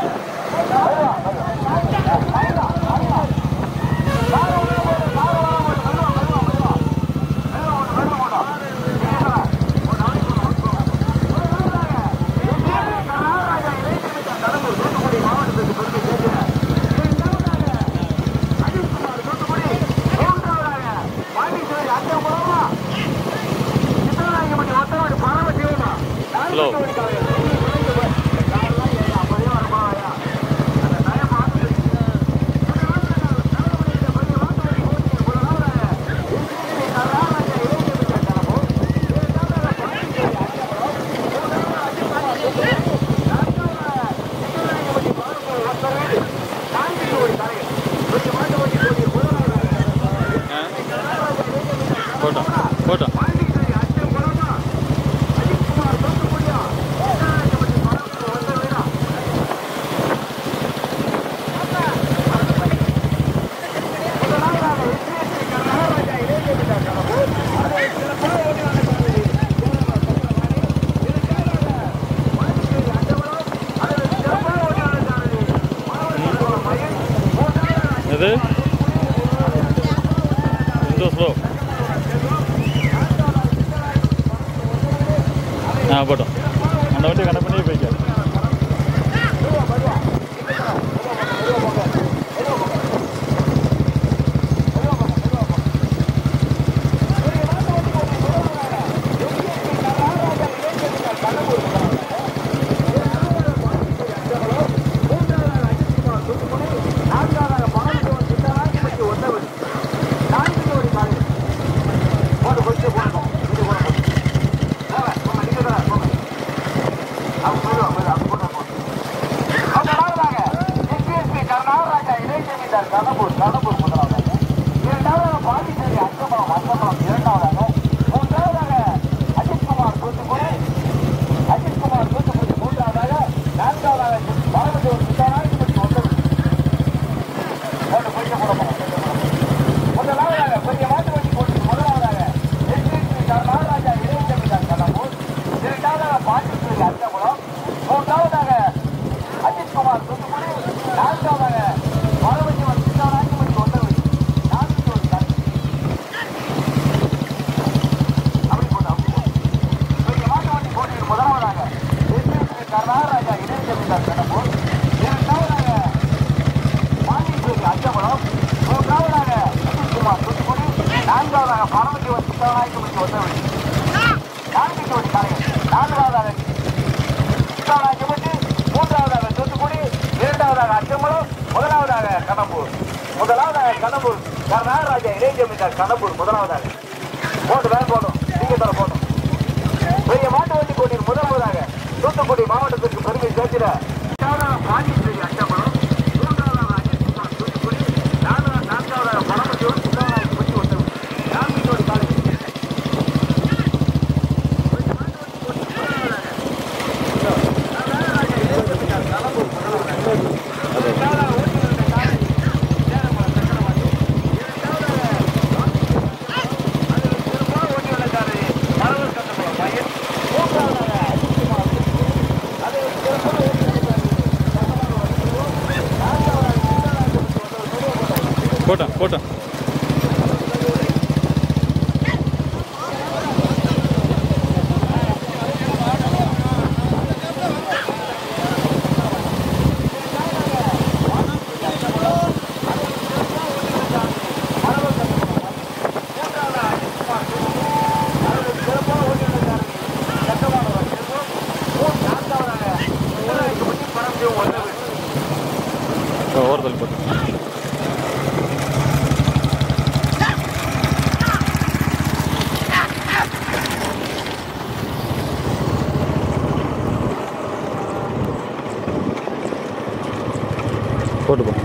Hello போட்டோம் போட்டோம் எது இந்த ஸ்லோ ஆ போட்டோம் அந்த வண்டி கணக்கு பண்ணி போய்க்க கணபூர் கணபூர் முதலாவதாக இரண்டாவதாக பாண்டிச்சேரி அங்கமலம் அங்கமலம் இரண்டாவதாக மூன்றாவதாக அஜித்குமார் தூத்துக்குடி அஜித்குமார் தூத்துக்குடி மூன்றாவதாக நான்காவதாக பாரதியோர் சித்தாராயணபுரி ஒன்பது ஒன்று பெரிய குழப்பம் முதலாவதாக பெரிய மாட்டு வண்டி போட்டி முதலாவதாக எஸ்பிபி நாகராஜா இளைய ஜமீன்தார் கண்ணபூர் இரண்டாவதாக பாண்டிச்சேரி அங்கமலம் மூன்றாவதாக அஜித்குமார் தூத்துக்குடி நான்காவதாக பாரதியோர் சித்தாராயணபுரி ஒன்பது நான்கு ஒரு கணக்கு அப்படி போட்டு அப்படி போட்டு பெரிய மாட்டு வண்டி போட்டியில் முதலாவதாக எஸ்பிபி கருணாராஜா இளைய ஜமீன்தார் கண்ணபூர் இரண்டாவதாக பாண்டிச்சேரி அச்சபலம் மூன்றாவதாக அஜித்குமார் தூத்துக்குடி நான்காவதாக பரமஜீவன் சித்தநாயக்கமணி ஒத்தவழி நான்கு ஜோடி கலைஞர் நான்காவதாக சித்தநாயக்கமணி மூன்றாவதாக தூத்துக்குடி இரண்டாவதாக அச்சம்பலம் முதலாவதாக கடம்பூர் முதலாவதாக கடம்பூர் நாகராஜா இளைய ஜமீன்தார் கடம்பூர் முதலாவதாக போட்டு வேன் போடும் நீங்க தர போடும் பெரிய மாட்டு வண்டி போட்டியில் முதலாவதாக தூத்துக்குடி மாவட்டத்திற்கு பெருமை சேர்த்திட பாண்டிச்சேரி அச்சம்பலம் மூன்றாவதாக அஜித்குமார் தூத்துக்குடி நான்காவது நான்காவதாக பரமசிவன் சித்தநாயக்கமணி ஒத்தவழி நான்கு ஜோடி கலைஞர் போட்டோம் போட்டோம் ஓரத்தில் போட்டோம் போட்டு போ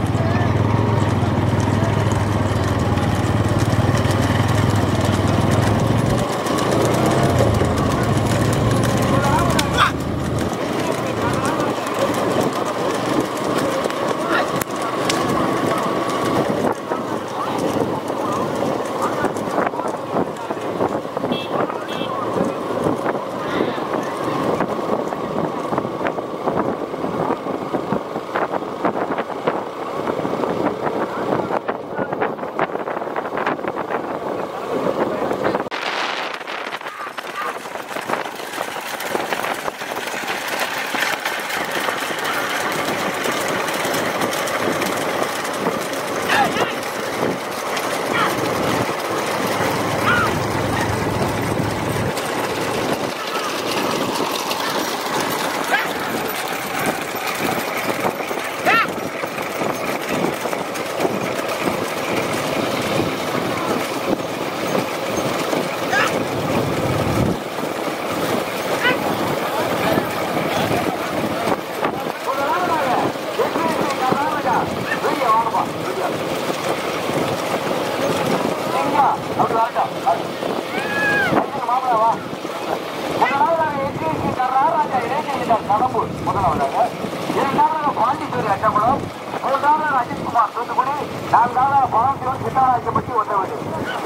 அச்சம்பலம் மூன்றாவது அஜித்குமார் தூத்துக்குடி நான்காவது பரமசிவன் சித்தாராஜப்பட்டி ஒத்தவடி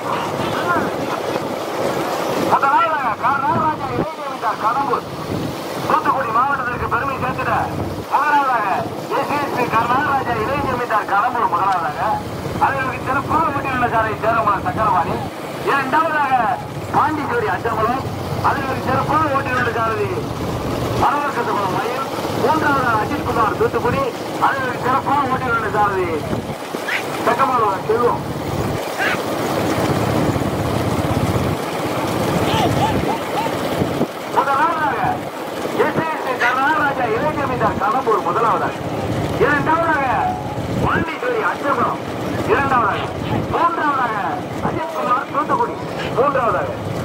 முதலாவதாக கர்நாடராஜா இளைஞர் கடம்பூர் தூத்துக்குடி மாவட்டத்திற்கு பெருமை சேர்த்துட முதலாவதாக ஏசிஎஸ்பி கர்நாடராஜா இளைஞர் கடம்பூர் முதலாவதாக அதற்கு சிறப்பாக முட்டியுள்ள சாலை சேரமலம் சக்கரவாணி இரண்டாவதாக பாண்டிச்சேரி அச்சம்பலம் அதற்கு சிறப்பாக ஓட்டியுள்ள சாரதி பரவர்க்கத்துக்குளம் மயில் மூன்றாவதாக அஜித்குமார் தூத்துக்குடி அதற்கு சிறப்பாக ஓட்டியுள்ள சாரதி சக்கமாலம் செல்வம் முதலாவதாக எஸ்ஏஎஸ்சி கர்நாடராஜா இளைஞர் கடம்பூர் முதலாவதாக இரண்டாவதாக பாண்டிச்சேரி அச்சபுரம் இரண்டாவதாக மூன்றாவதாக அஜித்குமார் தூத்துக்குடி மூன்றாவதாக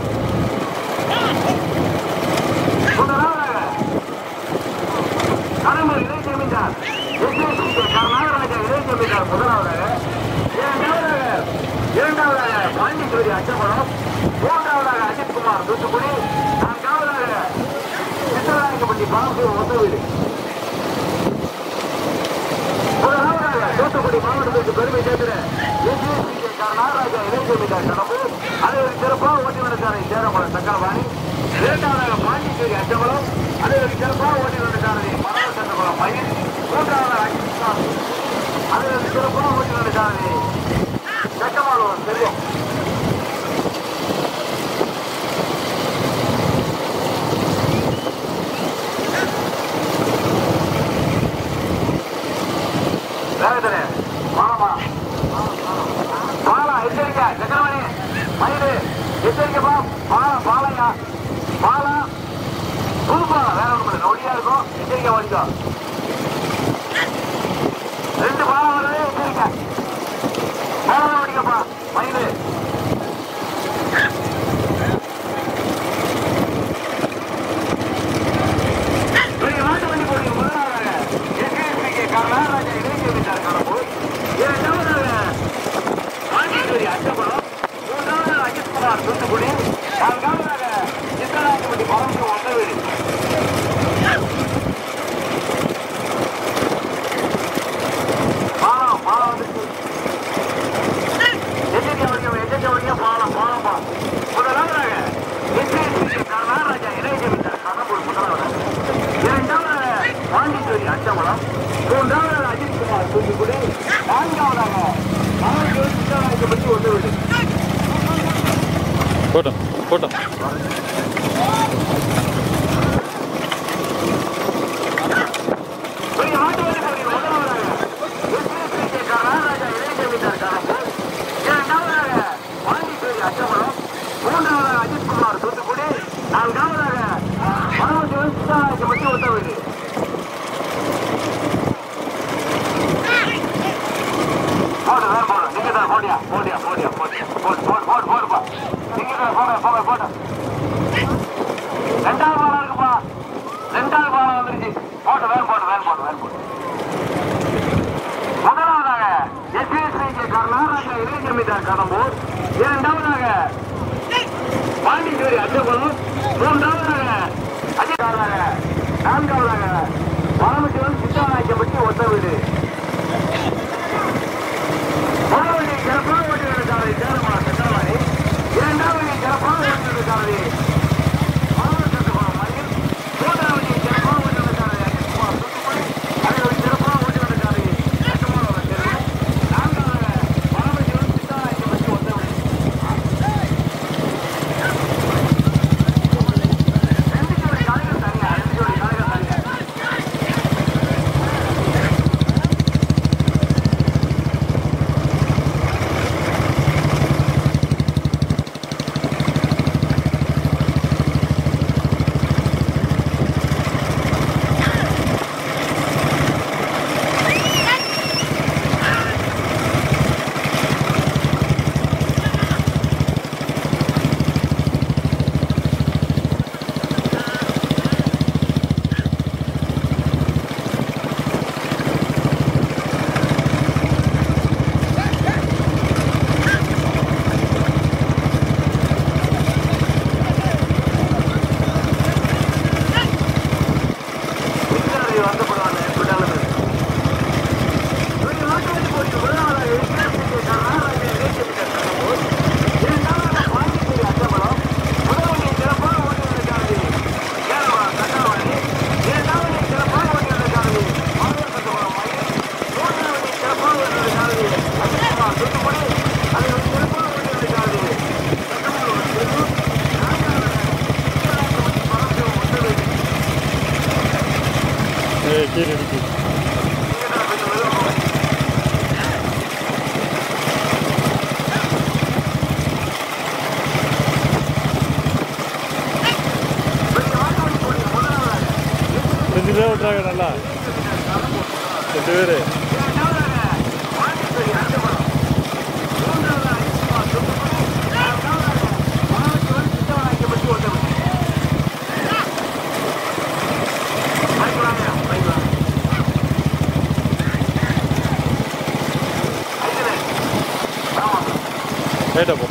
முதலாவதாக கடம்பூர் இளை ஜமீன்தார் எஸ்ஏஎஸ்சி கர்நாடராஜா இளை ஜமீன்தார் முதலாவதாக இரண்டாவதாக இரண்டாவதாக பாண்டிச்சேரி அச்சபுரம் மூன்றாவதாக அஜித்குமார் தூத்துக்குடி நான்காவதாக சித்தராயக்கப்பட்டி பாலசூர் ஒத்த வீடு முதலாவதாக தூத்துக்குடி மாவட்டத்திற்கு பெருமை சேர்க்கிற ஏசிஎஸ்பிகே நாகராஜா இளைஞர் கடம்பு அதை ஒரு சிறப்பாக ஓட்டி நடக்காரை சேரமலம் சக்கரபாணி இரண்டாவதாக பாண்டிச்சேரி அச்சமலம் அதை ஒரு சிறப்பாக ஓட்டி நடக்காரதி மரண சட்டமலம் மயில் மூன்றாவதாக அஜித்குமார் அதை ஒரு சிறப்பாக ஓட்டி நடக்காரதி சக்கமாலம் செல்வம் வேகத்திலே வாழமா பாலா எச்சரிக்கை சக்கரமணி மயிலு எச்சரிக்கைப்பா பாலம் பாலையா பாலா புதுப்பாலா வேற ஒன்றும் இல்லை நொடியா இருக்கும் எச்சரிக்கை ஓடிக்கோ ரெண்டு பாலம் வருது எச்சரிக்கை பாலம் ஓடிக்கப்பா மயிலு பெரிய நாட்டு வண்டி போட்டி முதலாவதாக எஸ்எஸ்பிகே கர்நாடக இளைஞர் கடம்பூர் இரண்டாவதாக பாண்டிச்சேரி அச்சபுரம் மூன்றாவதாக அஜித்குமார் தூத்துக்குடி நான்காவதாக சித்தராஜப்பட்டி பரம்பு ஒத்தவீடு பாலம் பாலம் வந்துச்சு எச்சரிக்கை வரைக்கும் எச்சரிக்கை வரைக்கும் பாலம் பாலம் பாலம் முதலாவதாக எஸ்எஸ்பிகே கர்நாடக இளைஞர் கடம்பூர் முதலாவதாக இரண்டாவதாக பாண்டிச்சேரி அச்சமலம் மூன்றாவதாக அஜித்குமார் தூத்துக்குடி நான்காவதாக மாவட்ட சித்தராஜப்பட்டி ஒத்தவீடு போட்டோம் போட்டோம் பெரிய நாட்டு வழிபோட்டியில் முதலாவதாக எஸ்பிஎஸ்பிகே கர்நாடக இளைஞர் கடம்பூர் இரண்டாவதாக பாண்டிச்சேரி அச்சமலம் மூன்றாவதாக அஜித்குமார் தூத்துக்குடி நான்காவதாக மாவட்ட சித்தராஜப்பட்டி ஒத்தவீடு போடு வேற போடு நீங்க தான் போடியா போடியா போடியா போடியா போடு போடு போடு போடுப்பா நீங்க தான் போட போக போட ரெண்டாவது பாலம் இருக்குப்பா ரெண்டாவது பாலம் வந்துருச்சு போட்டு வேன் போட்டு வேன் போட்டு வேன் போட்டு முதலாவதாக எஸ்பிஎஸ்பிக்கு கர்நாடக இளைஞர் மீதார் கடம்பூர் இரண்டாவதாக பாண்டிச்சேரி அச்சகுளம் மூன்றாவதாக அஜிதாவதாக நான்காவதாக பரமசிவன் சித்தாநாயக்கப்பட்டி ஒத்த வீடு முதலாவது சிறப்பாக ஓட்டுநருக்காரரை சேரமான சட்டவாரி இரண்டாவது சிறப்பாக ஓட்டுநருக்காரரை மூன்றாவது சிறப்பாக ஓட்டுநருக்காரரை அஜித்குமார் தூத்துக்குடி அதில் சிறப்பாக ஓட்டுநருக்காரரை சட்டமான செல்வம் நான்காவது பரமசிவன் சித்தாராய்ச்சி ஒத்தவழி ரெண்டு ஜோடி காலைகள் தனியா ரெண்டு ஜோடி காலைகள் தனியா வந்துட்டாங்க நல்லா ரெண்டு பேர் ரைட்டா போ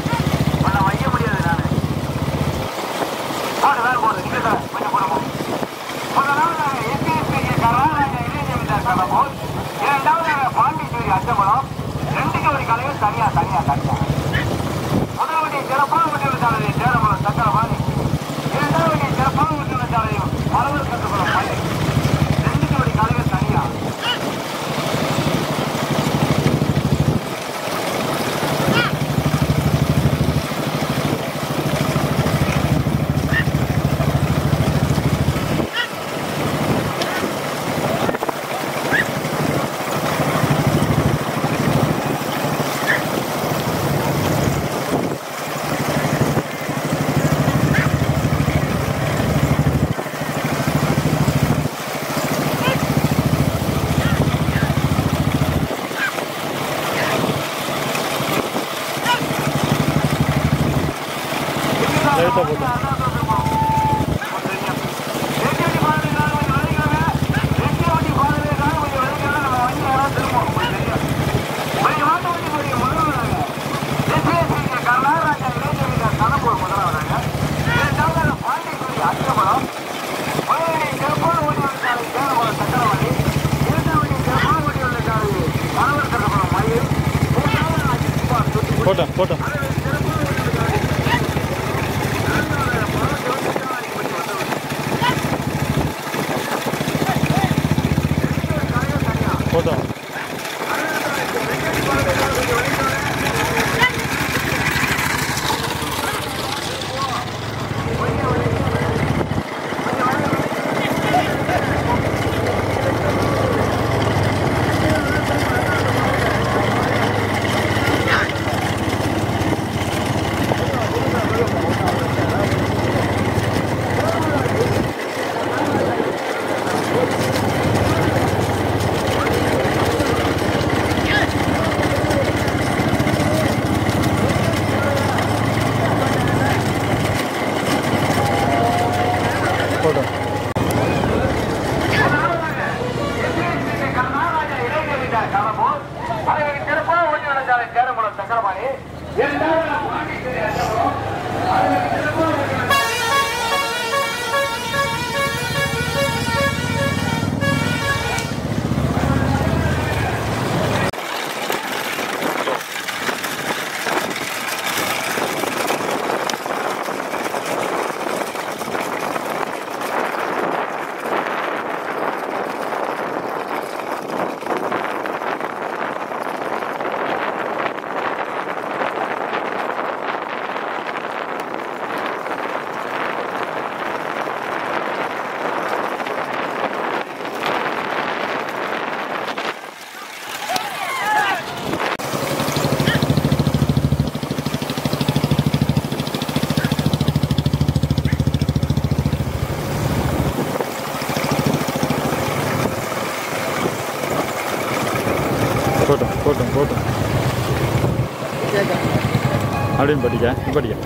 பாண்டிச்சேரி அச்சம்பலம் ரெண்டு ஜோடி கலையும் தனியா தனியா தனியா முதல் வண்டி சிறப்பாக வண்டியில் சாலை சேரமலம் சக்கரபாணி இரண்டாவது வண்டி சிறப்பாக வண்டியில் சாலையும் மலவர் கட்டுக்குளம் பள்ளி ரெண்டு ஜோடி கலைகள் தனியா ரைட்டா போட்டோம் போட்டோம் போட்டோம் போட்டோம் போட்டோம் போட்டோம் போட்டோம் போட்டோம் அப்படின்னு படிக்க படிக்க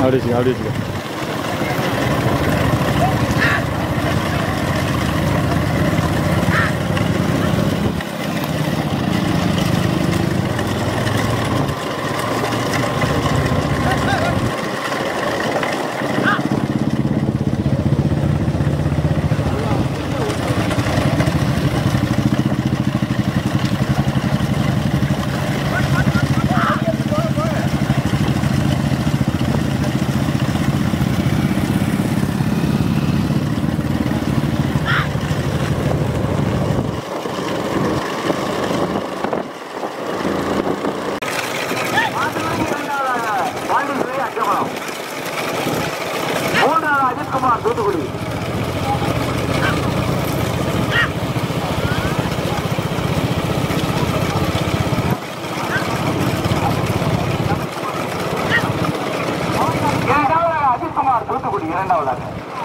அப்படி வச்சுக்க அப்படி வச்சுக்க பாண்டிச்சேரி அச்சமலம் மூன்றாவது அஜித்குமார் தூத்துக்குடி இரண்டாவதாக அஜித்குமார் தூத்துக்குடி இரண்டாவதாக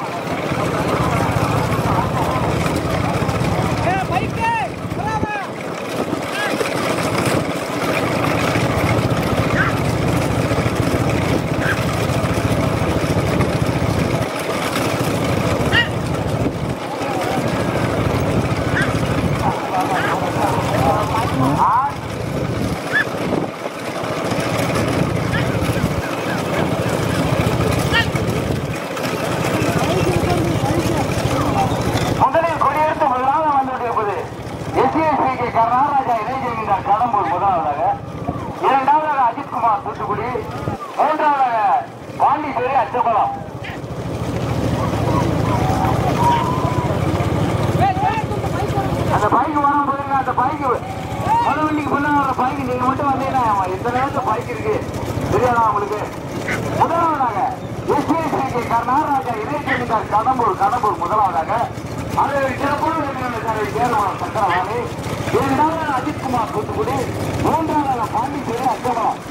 முதலில் கொடியெடுத்து முதலாவது வந்துவிட்டிருப்பது எஸ்சிஎஸ்பி கே கருணாராஜா இணைந்திருக்கின்றார் கடம்பூர் முதலாவதாக இரண்டாவதாக அஜித்குமார் தூத்துக்குடி மூன்றாவதாக பாண்டிச்சேரி அச்சம்பலம் அந்த பைக் வராம போயிருங்க அந்த பைக் முதல் வண்டிக்கு பின்னாடி வர பைக் நீங்க மட்டும் வந்தீங்கன்னா இந்த நேரத்தில் பைக் இருக்கு தெரியாதா உங்களுக்கு முதலாவதாக எஸ்பிஎஸ்பி கே கருணாராஜா இணைந்திருக்கின்றார் கடம்பூர் கடம்பூர் முதலாவதாக அதை சிறப்பாக கேரளம் சக்கரவாணி இரண்டாவதாக அஜித்குமார் தூத்துக்குடி மூன்றாவதாக பாண்டிச்சேரி அச்சம்பலம்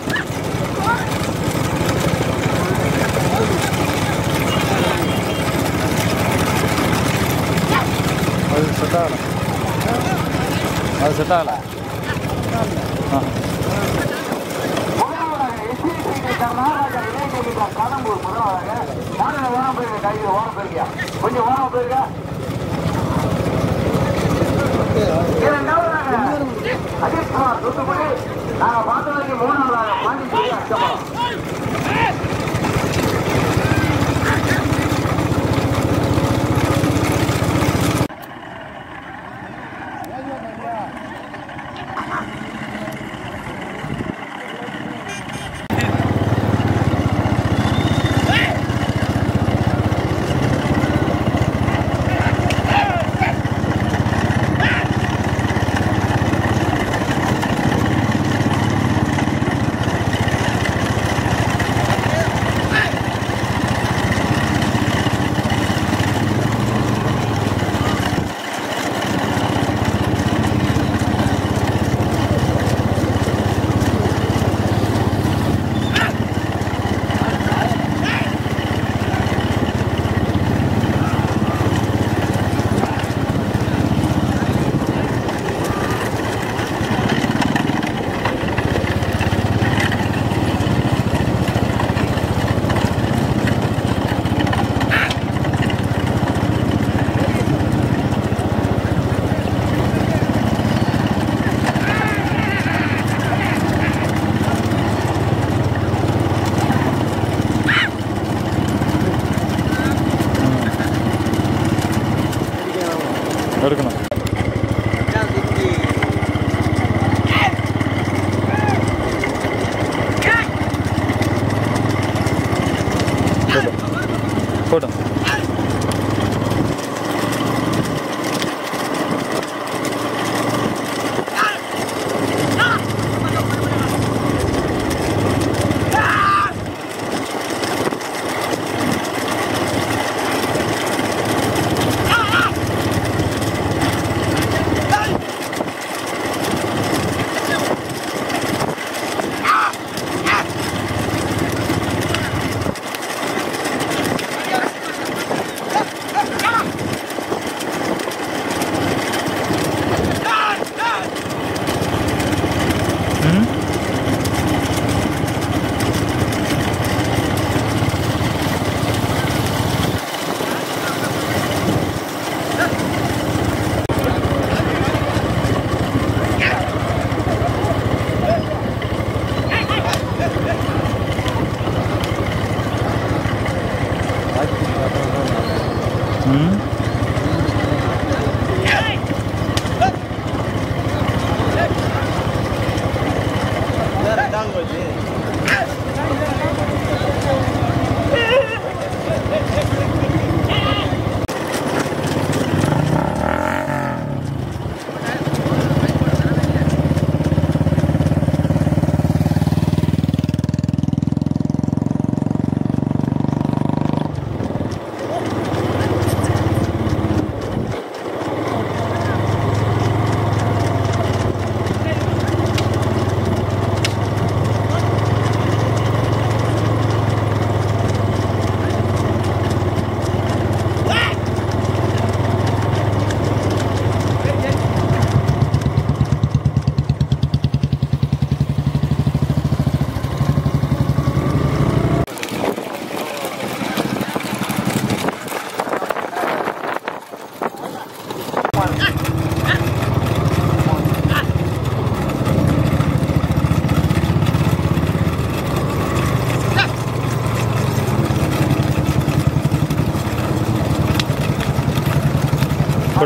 அது செட் ஆகலை அது செட் ஆகலை ஆ முதலாவதாக எஸ்பிஎஸ்பி கே கருணாராஜா இணைந்திருக்கின்றார் கடம்பூர் முதலாவதாக மாநில ஓரம் போயிருங்க கையில் ஓரம் போயிருக்கியா கொஞ்சம் ஓரம் போயிருக்கா இரண்டாவதாக அஜித்குமார் தூத்துக்குடி நாங்க பார்த்ததுக்கு மூணாவதாக பாண்டிச்சேரி அச்சம்பலம் எடுக்கணும் போட்டோம் போட்டோம்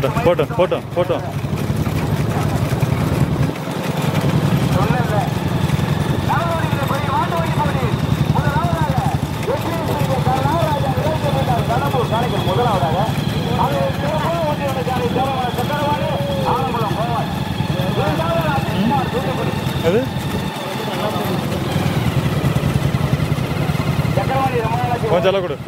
போட்டோம் போட்டோம் போட்டோம் போட்டோம் சொல்லல. நவநீத பெரிய மாட்டு வண்டி போட்டி. முதலாவதாக வெற்றியை கருணாராஜா இளைஞர் கடம்பூர் காலைகள் முதலாவதாக அது சிறப்பான ஒன்றிய சாலை சேரமான சக்கரவாணி ஆலங்குளம் போவார் இரண்டாவது அஜித்குமார் தூத்துக்குடி அது சக்கரவாணி ரொம்ப நாளாச்சு கொஞ்சம் அளவு கொடு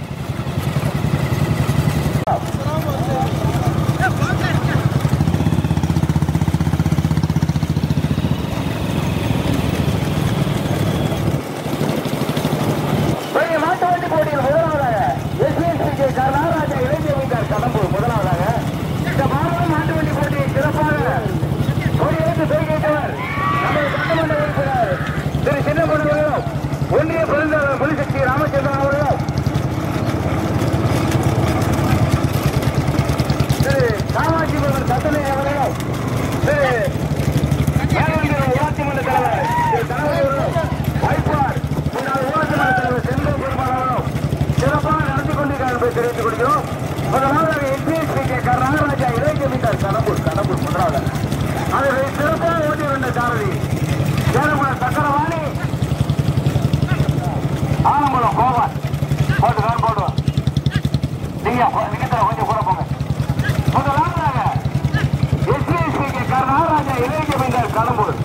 பெரிய மாட்டு வண்டி போட்டியில் முதலாவதாக எஸ்பிஎஸ்பிக்கு கருணாராஜா இளைஞர் வீட்டார் கடம்பூர் முதலாவதாக இந்த மாநில மாட்டு வண்டி போட்டியை சிறப்பாக கொடியேற்று செய்கின்றவர் நமது சட்டமன்ற உறுப்பினர் திரு சின்னப்பன் அவர்களும் ஒன்றிய பெருந்தலைவர் புலிசக்தி ராமச்சந்திரன் அவர்களும் திரு காமாட்சி மகன் சத்தனை அவர்களும் திரு மேலூர் ஊராட்சி மன்ற தலைவர் திரு கணவன் அவர்களும் வாய்ப்பார் முன்னாள் ஊராட்சி மன்ற தலைவர் செந்தில் பெருமாள் அவர்களும் சிறப்பாக நடத்தி கொண்டிருக்கிறார் என்பதை தெரிவித்துக் கொள்கிறோம் முதலாவதாக எஸ்பிஎஸ்பி கே கருணாராஜா இளைஞர் மீட்டார் கடம்பூர் கடம்பூர் முதலாவதாக அதை சிறப்பாக ஓட்டி வந்த சாரதி சேரமான சக்கரவாணி ஆலங்குளம் கோவான் போட்டுக்கார் போடுவான் நீங்க நீங்க கொஞ்சம் கூட போங்க முதலாவதாக எஸ்பிஎஸ்பி கே கருணாராஜா இளைஞர் மீட்டார் கடம்பூர்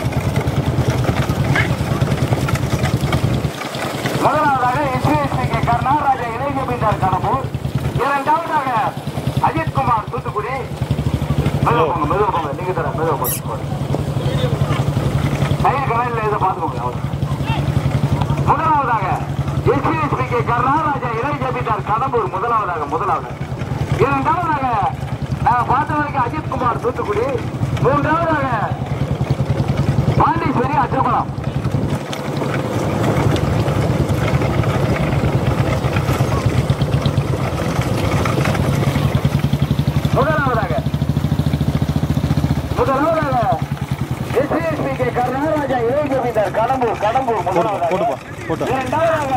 முதலாவதாக எஸ்பிஎஸ்பி கே கருணாராஜா இளைஞர் மீட்டார் கடம்பூர் இரண்டாவதாக அஜித்குமார் தூத்துக்குடி மெதுவா போங்க மெதுவா போங்க நீங்க தர மெதுவா போங்க கையில் கடையில் இதை பார்த்துக்கோங்க அவ்வளவு. முதலாவதாக எஸ்பிஎஸ்பி கே கருணாராஜா இளைஞர் மீட்டார் கடம்பூர் முதலாவதாக முதலாவதாக இரண்டாவதாக நான் பார்த்த வரைக்கும் அஜித்குமார் தூத்துக்குடி மூன்றாவதாக பாண்டீஸ்வரி அச்சகுளம் முதலாவதாக முதலாவதாக எஸ்பிஎஸ்பி கே கருணாராஜா இளைஞர் மீட்டார் கடம்பூர் கடம்பூர் முதலாவதாக போட்டுப்பா போட்டோம் இரண்டாவதாக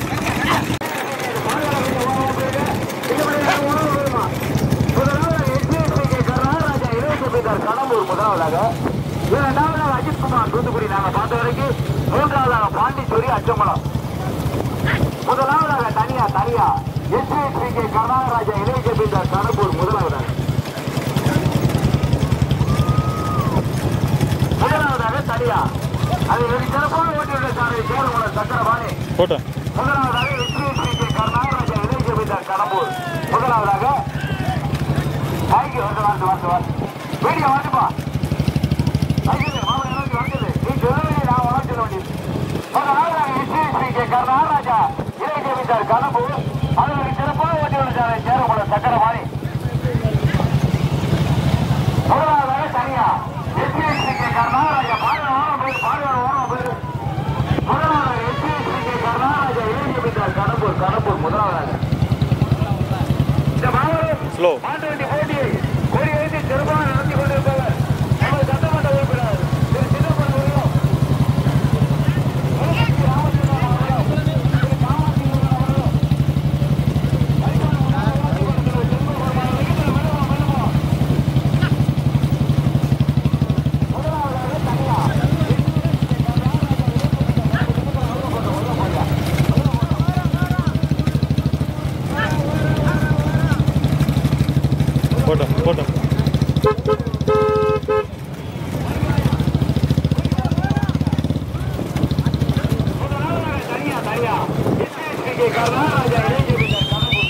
கடம்பூர் முதலாவதாக இரண்டாவதாக அஜித்குமார் தூத்துக்குடி நாங்க பார்த்த வரைக்கும் மூன்றாவதாக பாண்டிச்சேரி அச்சம்பலம் முதலாவதாக தனியா தனியா எஸ்பிஎஸ்பி கே கருணாராஜா இளைஞர் பீட்டர் கடம்பூர் முதலாவதாக முதலாவதாக தனியா அதை வெகு சிறப்பாக ஓட்டியுள்ள சாலை சேருமல சக்கரபாணி போட்டோம் முதலாவதாக எஸ்பிஎஸ்பி கே கருணாராஜா இளைஞர் பீட்டர் கடம்பூர் முதலாவதாக தாய்க்கு வந்து வந்து வந்து வந்து வீடியோ வந்துப்பா ஐயோ மாமன் எனக்கு வந்தது நீ சொல்ல வேண்டியது நான் உனக்கு சொல்ல வேண்டியது முதலாவதாக எஸ்பிஎஸ்பி கே கருணாராஜா இளைஞர் பீட்டர் கடம்பூர் அதை வெகு சிறப்பாக ஓட்டியுள்ள சாலை சேருமல சக்கரபாணி முதலாவதாக தனியா எஸ்பிஎஸ்பி கே கருணாராஜா பாடுற ஓரம் போயிரு பாடுற ஓரம் போயிரு முதலாவதாக எஸ்பிஎஸ்பி கே கருணாராஜா இளைஞர் பீட்டர் கடம்பூர் கடம்பூர் முதலாவதாக இந்த மாவட்டம் ஸ்லோ மாட்டு வண்டி போட்டியை கொடி வைத்து சிறப்பாக நடத்தி கொண்டிருப்பவர் நமது சட்டமன்ற உறுப்பினர் திரு சின்னப்பன் அவர்களும் புலிசக்தி ராமச்சந்திரன் அவர்களும், திரு காமாட்சி முருகன் அவர்களும், வைகோல் ஊராட்சி மன்ற தலைவர் செல்வகுமார் அவர்களும், இங்கிருந்து மெதுவா, மெதுவா. முதலாவதாக தனியா போட்டோம் போட்டோம் முதலாவதாக தனியா தனியா எஸ்பிஎஸ்பி கே கருணாராஜா இளைஞர் வீரர் கடம்பூர்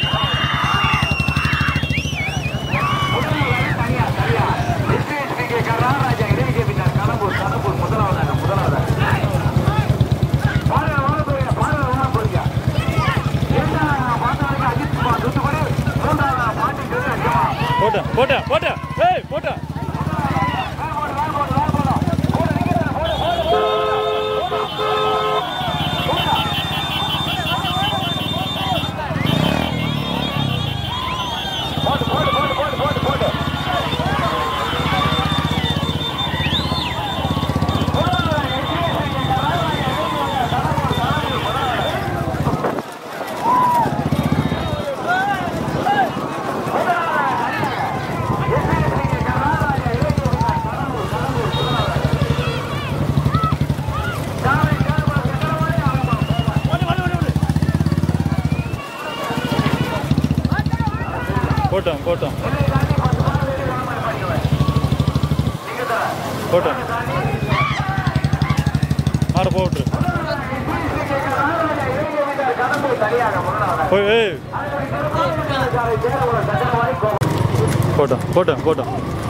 முதலாவதாக தனியா தனியா எஸ்பிஎஸ்பி கே கருணாராஜா இளைஞர் வீரர் கடம்பூர் கடம்பூர் முதலாவதாக முதலாவதாக பாருங்க வாழ போறீங்க பாருங்க வாழ போறீங்க இரண்டாவதாக பார்த்தவரைக்கும் அஜித் குமார் தூத்துக்குடி மூன்றாவதாக பாண்டி சொல்லி அஜமா போட்டோம் போட்டோம் போட்டோம் ஏய் போட்டோம் முதலாவதாக போட்டோம் என்னை தாண்டி பத்து மாடு வெளியே வர மாதிரி பண்ணிக்குவேன் நீங்க தர போட்டோம் மாட போட்டு கடம்பூர் தனியாக முன்னாள் போய் ஏய் போட்டோம் போட்டோம் போட்டோம்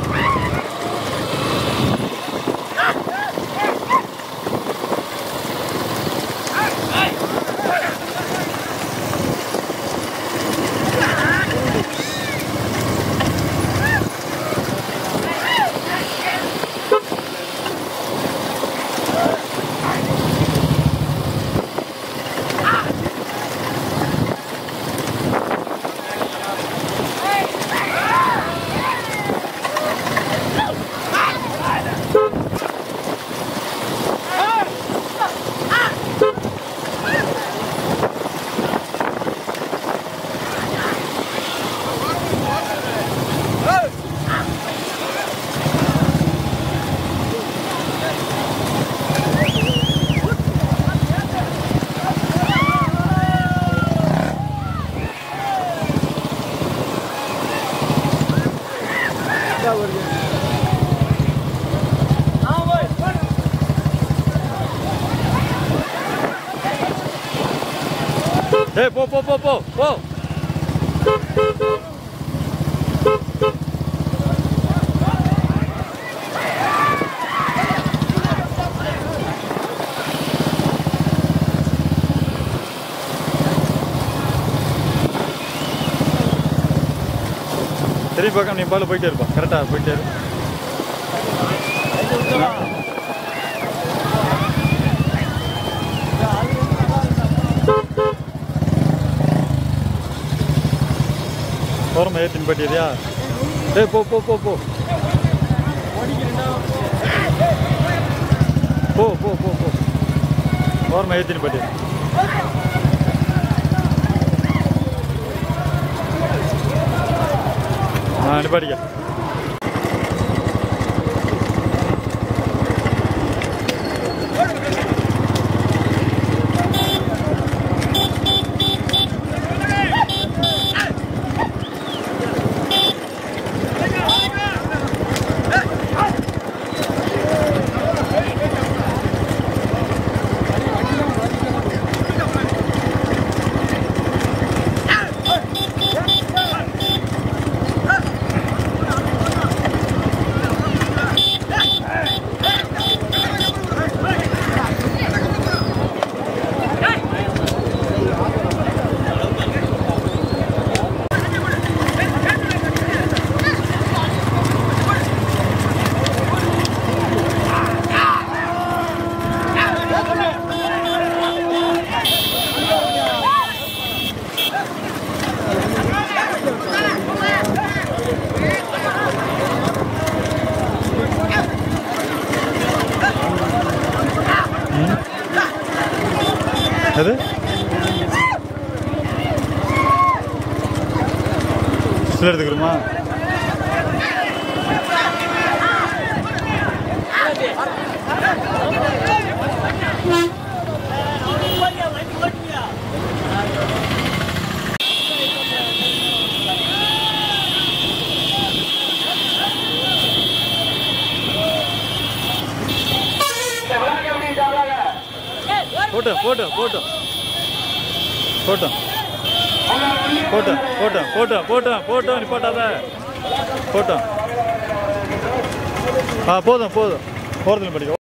ஏய் போ போ போ போ போ திரும்பி பார்க்க நீ பால் போயிட்டே இருப்பா கரெக்டாக போயிட்டே இரு ஓரமாக ஏற்றின்னு போயிட்டியா ஏய் போ போ போ போ போ போ போ போ ஓரமாக ஏற்றின்னு போயிட்டியா ஆ நிப்பாட்டிக்க எது சில எடுத்துக்கிறோமா போட்டோம் போட்டோம் போட்டோம் போட்டோம் போட்டோம் போட்டோம் போட்டோம் போட்டோம் போட்டோம் நீ போட்டாத போட்டோம் ஆ போதும் போதும் போகிறதுல படிக்க